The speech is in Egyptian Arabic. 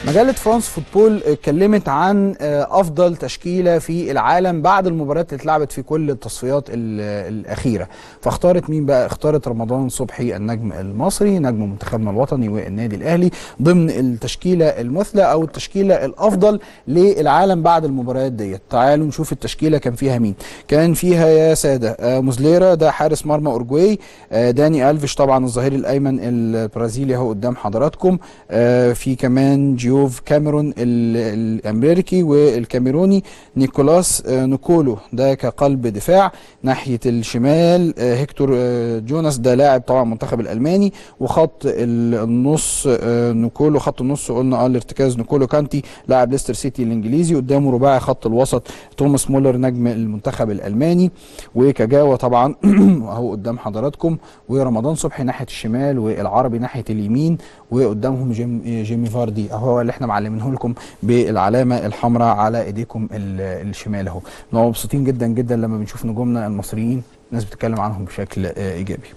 مجلة فرانس فوتبول اتكلمت عن افضل تشكيله في العالم بعد المباريات اللي اتلعبت في كل التصفيات الاخيره فاختارت مين بقى اختارت رمضان صبحي النجم المصري نجم منتخبنا الوطني والنادي الاهلي ضمن التشكيله المثلى او التشكيله الافضل للعالم بعد المباريات ديت تعالوا نشوف التشكيله كان فيها مين كان فيها يا ساده مزليرا ده حارس مرمى اورجواي داني الفيش طبعا الظهير الايمن البرازيلي اهو قدام حضراتكم في كمان جيوف كاميرون الامريكي والكاميروني نيكولاس نيكولو ده كقلب دفاع ناحيه الشمال هيكتور جوناس ده لاعب طبعا المنتخب الالماني وخط النص نيكولو خط النص قلنا اه الارتكاز نيكولو كانتي لاعب ليستر سيتي الانجليزي قدامه رباعي خط الوسط توماس مولر نجم المنتخب الالماني وكجاوا طبعا اهو قدام حضراتكم ورمضان صبحي ناحيه الشمال والعربي ناحيه اليمين وقدامهم جيم جيمي فاردي اهو اللي احنا معلمينه لكم بالعلامه الحمراء على ايديكم الشمال اهو مبسوطين جدا جدا لما بنشوف نجومنا المصريين الناس بتتكلم عنهم بشكل ايجابي